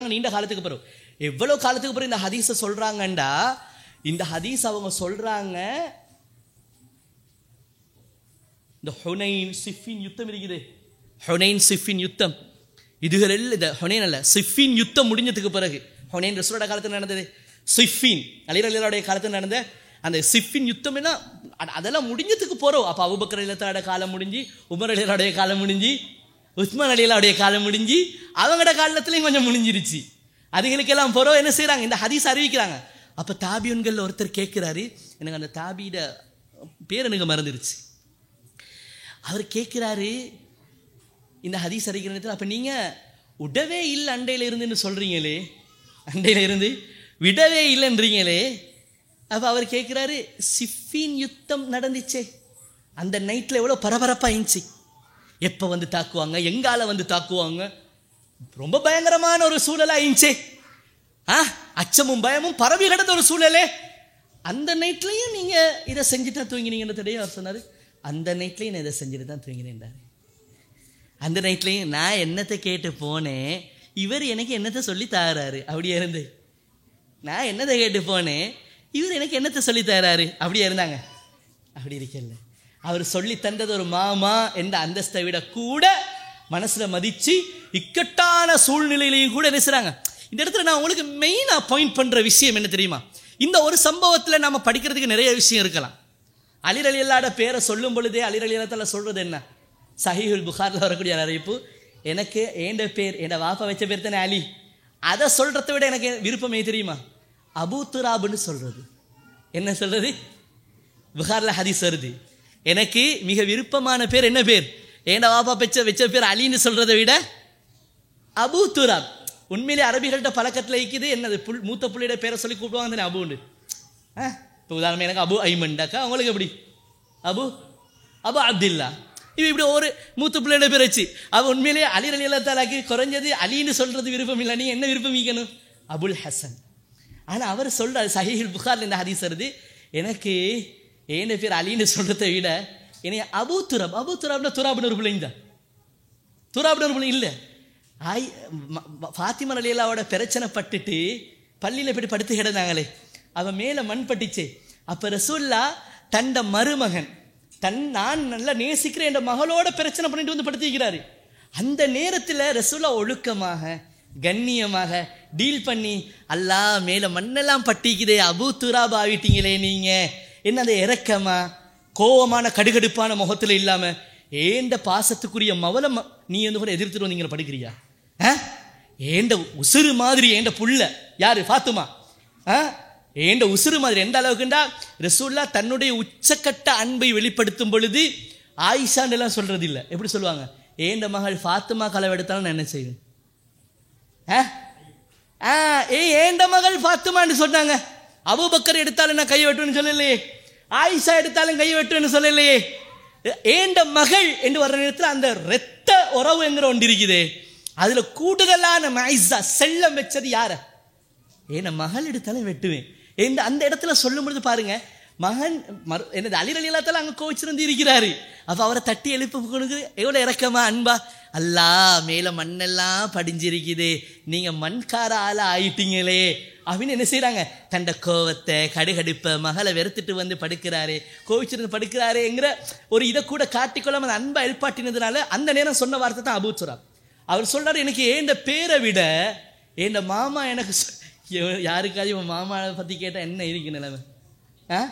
நீண்ட காலத்துக்கு பிறகு எவ்வளவு காலத்துக்கு பிறகு இந்த ஹதீஸை சொல்றாங்கண்டா இந்த ஹதீஸ் அவங்க சொல்றாங்க இந்த ஹுனைன் சிஃபின் யுத்தம் இருக்குது ஹுனைன் சிஃபின் யுத்தம் இதுகள் எல்லாம் இந்த ஹுனைன் அல்ல சிஃபின் யுத்தம் முடிஞ்சதுக்கு பிறகு ஹுனைன் ரசூலோட காலத்தில் நடந்தது சிஃபின் அலிரலியருடைய காலத்தில் நடந்த அந்த சிஃபின் யுத்தம் என்ன அ- அதெல்லாம் முடிஞ்சதுக்கு போறோம் அப்போ அபுபக்கர் அலிலத்தோட காலம் முடிஞ்சு உமர் அலியலுடைய காலம் முடிஞ்சு உஸ்மான் அலியலாவுடைய காலம் முடிஞ்சு அவங்களோட காலத்துலேயும் கொஞ்சம் முடிஞ்சிருச்சு அதுகளுக்கெல்லாம் போறோம் என்ன செய்றாங்க இந்த ஹதீஸ் அறிவிக்கிறாங்க அப்போ தாபியன்கள் ஒருத்தர் கேட்குறாரு எனக்கு அந்த தாபியோட பேர் எனக்கு மறந்துருச்சு அவர் கேட்குறாரு இந்த ஹதீஸ் அறிக்கிற நேரத்தில் அப்போ நீங்கள் விடவே இல்லை அண்டையில் இருந்துன்னு சொல்கிறீங்களே அண்டையில் இருந்து விடவே இல்லைன்றீங்களே அப்போ அவர் கேட்குறாரு சிஃபின் யுத்தம் நடந்துச்சே அந்த நைட்டில் எவ்வளோ பரபரப்பாக இருந்துச்சு எப்போ வந்து தாக்குவாங்க எங்கால வந்து தாக்குவாங்க ரொம்ப பயங்கரமான ஒரு சூழலாக இருந்துச்சே ஆ அச்சமும் பயமும் பரவி கிடந்த ஒரு சூழலே அந்த நைட்லையும் நீங்கள் இதை செஞ்சு தான் தூங்கினீங்கன்னு தெரியும் அவர் சொன்னார் அந்த நைட்லையும் நான் இதை செஞ்சுட்டு தான் தூங்கினேன்டாரு அந்த நைட்லையும் நான் என்னத்தை கேட்டு போனேன் இவர் எனக்கு என்னத்தை சொல்லி தாராரு அப்படியே இருந்து நான் என்னத்தை கேட்டு போனேன் இவர் எனக்கு என்னத்தை சொல்லி தராரு அப்படியே இருந்தாங்க அப்படி இருக்கல அவர் சொல்லி தந்தது ஒரு மாமா என்ற அந்தஸ்தை விட கூட மனசுல மதிச்சு இக்கட்டான சூழ்நிலையிலையும் கூட என்ன செய்றாங்க இந்த இடத்துல நான் உங்களுக்கு மெயினா பாயிண்ட் பண்ற விஷயம் என்ன தெரியுமா இந்த ஒரு சம்பவத்துல நாம படிக்கிறதுக்கு நிறைய விஷயம் இருக்கலாம் அலிர் அலி அல்லாட பேரை சொல்லும் பொழுதே அலிர் அலி அல்லாத்தால சொல்றது என்ன சஹீஹுல் புகாரில் வரக்கூடிய ஒரு அறிவிப்பு எனக்கு ஏண்ட பேர் என் வாப்பா வச்ச பேர் தானே அலி அதை சொல்றதை விட எனக்கு விருப்பமே தெரியுமா அபூ துராபுன்னு சொல்றது என்ன சொல்றது புகாரில் ஹதீஸ் வருது எனக்கு மிக விருப்பமான பேர் என்ன பேர் ஏண்ட வாப்பா பெச்ச வச்ச பேர் அலின்னு சொல்றதை விட அபூ துராப் உண்மையிலே அரபிகள்கிட்ட பழக்கத்தில் இருக்குது என்னது புல் மூத்த புள்ளியோட பேரை சொல்லி கூப்பிடுவாங்க தானே அபுண்டு ஆ இப்போ உதாரணம் எனக்கு அபு ஐமண்டாக்கா அவங்களுக்கு எப்படி அபு அபு அப்துல்லா இது இப்படி ஒரு மூத்த பிள்ளையோட பேர் வச்சு அவ உண்மையிலேயே அலி அலி அல்லா தாலாக்கு குறைஞ்சது அலின்னு சொல்றது விருப்பம் இல்லை நீ என்ன விருப்பம் வைக்கணும் அபுல் ஹசன் ஆனால் அவர் சொல்றாரு சஹீஹுல் புகார்ல இந்த ஹதீஸ் வருது எனக்கு ஏன பேர் அலின்னு சொல்றதை விட என்னை அபு துராப் அபு துராப்னா துராப்னு ஒரு பிள்ளைங்க தான் துராப்னு ஒரு பிள்ளை இல்லை ஆய் ம- ம- ஃபாத்திமா அலியலாவோட பிரச்சனை பட்டுட்டு பள்ளியில் போய் படுத்து கிடந்தாங்களே அவன் மேலே மண் பட்டுச்சே அப்போ ரசூல்லா தண்ட மருமகன் தன் நான் நல்லா நேசிக்கிற என் மகளோட பிரச்சனை பண்ணிட்டு வந்து படுத்திக்கிறாரு அந்த நேரத்தில் ரசூல்லா ஒழுக்கமாக கண்ணியமாக டீல் பண்ணி அல்லா மேலே மண்ணெல்லாம் பட்டிக்குதே அபு துராப் ஆகிட்டீங்களே நீங்கள் என்ன அந்த இறக்கமா கோவமான கடுகடுப்பான முகத்தில் இல்லாமல் ஏண்ட பாசத்துக்குரிய மவல ம- நீ வந்து கூட எதிர்த்துட்டு வந்தீங்க படிக்கிறியா ஆ? ஏண்ட உசுறு மாதிரி ஏண்ட புள்ள யாரு ஃபாத்துமா ஆ? ஏண்ட உசுறு மாதிரி எந்த அளவுக்குண்டா ரசூல்லா தன்னுடைய உச்சக்கட்ட அன்பை வெளிப்படுத்தும் பொழுது ஆயிஷான்னு எல்லாம் சொல்றது இல்ல எப்படி சொல்லுவாங்க ஏண்ட மகள் ஃபாத்துமா களவு எடுத்தாலும் நான் என்ன செய்வேன் ஆ? ஆ, ஏய் ஏண்ட மகள் ஃபாத்துமான்னு சொன்னாங்க அபூபக்கர் எடுத்தாலும் நான் கை வெட்டுவேன்னு சொல்லலையே ஆயிஷா எடுத்தாலும் கை வெட்டுவேன்னு சொல்லலையே ஏ- ஏண்ட மகள் என்று வர்ற நேரத்தில் அந்த இரத்த உறவு என்கிற ஒன்று இருக்குதே அதுல கூடுதலான மைசா செல்லம் வச்சது யார ஏன்னா மகள் எடுத்தாலும் வெட்டுவேன் இந்த அந்த இடத்துல சொல்லும் பொழுது பாருங்க மகன் மறு என்னது அலிர் அலிலாத்தால அங்கே கோவிச்சிருந்து இருக்கிறாரு அப்போ அவரை தட்டி எழுப்ப கொடுக்கு எவ்வளோ இறக்கமா அன்பா அல்லா மேலே மண்ணெல்லாம் படிஞ்சிருக்குது நீங்கள் மண்கார ஆளா ஆயிட்டீங்களே அப்படின்னு என்ன செய்கிறாங்க தண்ட கோவத்தை கடுகடுப்பை மகளை வெறுத்துட்டு வந்து படுக்கிறாரு கோவிச்சிருந்து படுக்கிறாருங்கிற ஒரு இதை கூட காட்டிக்கொள்ளாம அந்த அன்பை எழுப்பாட்டினதுனால அந்த நேரம் சொன்ன வார்த்தை தான் அபூச்சுரா அவர் சொல்றாரு எனக்கு ஏண்ட பேரை விட ஏண்ட மாமா எனக்கு சொ- எவ- யாருக்காவது இவன் மாமாவை பற்றி கேட்டால் என்ன இருக்கு நிலைமை ஆ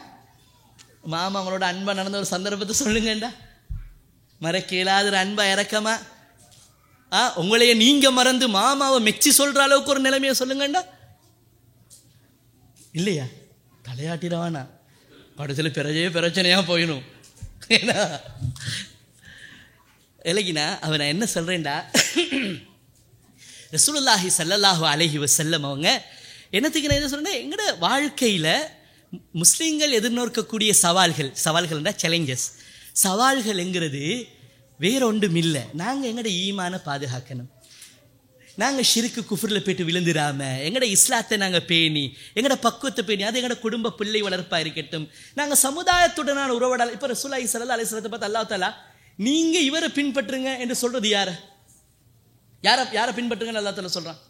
மாமா அவங்களோட அன்பா நடந்த ஒரு சந்தர்ப்பத்தை சொல்லுங்கண்டா மறக்க இயலாத ஒரு அன்பா இறக்கமா ஆ உங்களைய நீங்க மறந்து மாமாவை மெச்சி சொல்ற அளவுக்கு ஒரு நிலைமையை சொல்லுங்கண்டா இல்லையா தலையாட்டிடவானா படத்தில் பிறஜே பிரச்சனையா போயிடும் ஏன்னா இல்லைக்கினா அவன் நான் என்ன சொல்றேன்டா ரசூலுல்லாஹி ஸல்லல்லாஹு அலைஹி வஸல்லம் அவங்க என்னத்துக்கு நான் என்ன சொல்றேன் எங்களோட வாழ்க்கையில் முஸ்லீம்கள் எதிர்நோக்கக்கூடிய சவால்கள் சவால்கள்னா சேலஞ்சஸ் சவால்கள்ங்கிறது வேற ஒன்றும் இல்லை நாங்கள் எங்களோட ஈமான பாதுகாக்கணும் நாங்கள் ஷிருக்கு குஃபரில் போயிட்டு விழுந்துடாம எங்களோட இஸ்லாத்தை நாங்கள் பேணி எங்களோட பக்குவத்தை பேணி அது எங்களோட குடும்ப பிள்ளை வளர்ப்பாக இருக்கட்டும் நாங்கள் சமுதாயத்துடனான உறவடால் இப்போ ரசூலாய் சல்லா அலிஸ்லத்தை பார்த்து அல்லா தாலா நீங்கள் இவரை பின்பற்றுங்க என்று சொல்றது யாரை யாரை யாரை பின்பற்றுங்கன்னு அல்லா தாலா சொல்கிறான்